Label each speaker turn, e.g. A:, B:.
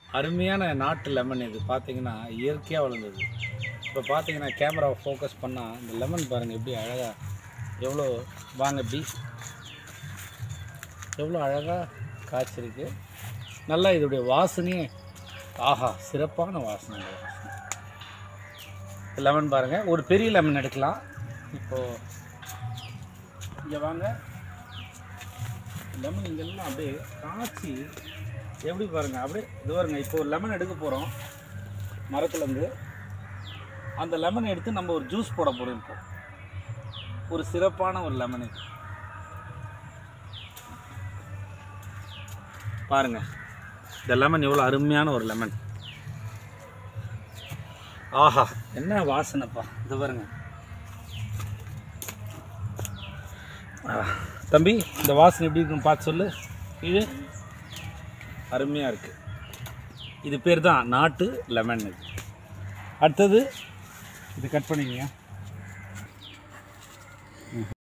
A: அருமையான நாட்டு லெமன் இது பார்த்தீங்கன்னா இயற்கையாக வளர்ந்தது இப்போ பார்த்தீங்கன்னா கேமராவை ஃபோக்கஸ் பண்ணால் இந்த லெமன் பாருங்கள் எப்படி அழகாக எவ்வளோ வாங்க எப்படி எவ்வளோ அழகாக காய்ச்சிருக்கு நல்லா இதோடைய வாசனையே ஆஹா சிறப்பான வாசனை இந்த வாசனை லெமன் பாருங்கள் ஒரு பெரிய லெமன் எடுக்கலாம் இப்போது இங்கே வாங்க லெமன் இங்கெல்லாம் அப்படியே காய்ச்சி எப்படி பாருங்கள் அப்படியே இது பாருங்க இப்போ ஒரு லெமன் எடுக்க போகிறோம் மரத்துலேருந்து அந்த லெமனை எடுத்து நம்ம ஒரு ஜூஸ் போட போகிறோம் இப்போ ஒரு சிறப்பான ஒரு லெமன் இது பாருங்க இந்த லெமன் எவ்வளோ அருமையான ஒரு லெமன் ஆஹா என்ன வாசனைப்பா இது பாருங்க ஆ, தம்பி இந்த வாசனை எப்படி இருக்குன்னு பார்த்து சொல்லு இது அருமையாக இருக்குது இது பேர் தான் நாட்டு லெமன் இது அடுத்தது இது கட் பண்ணிக்கங்க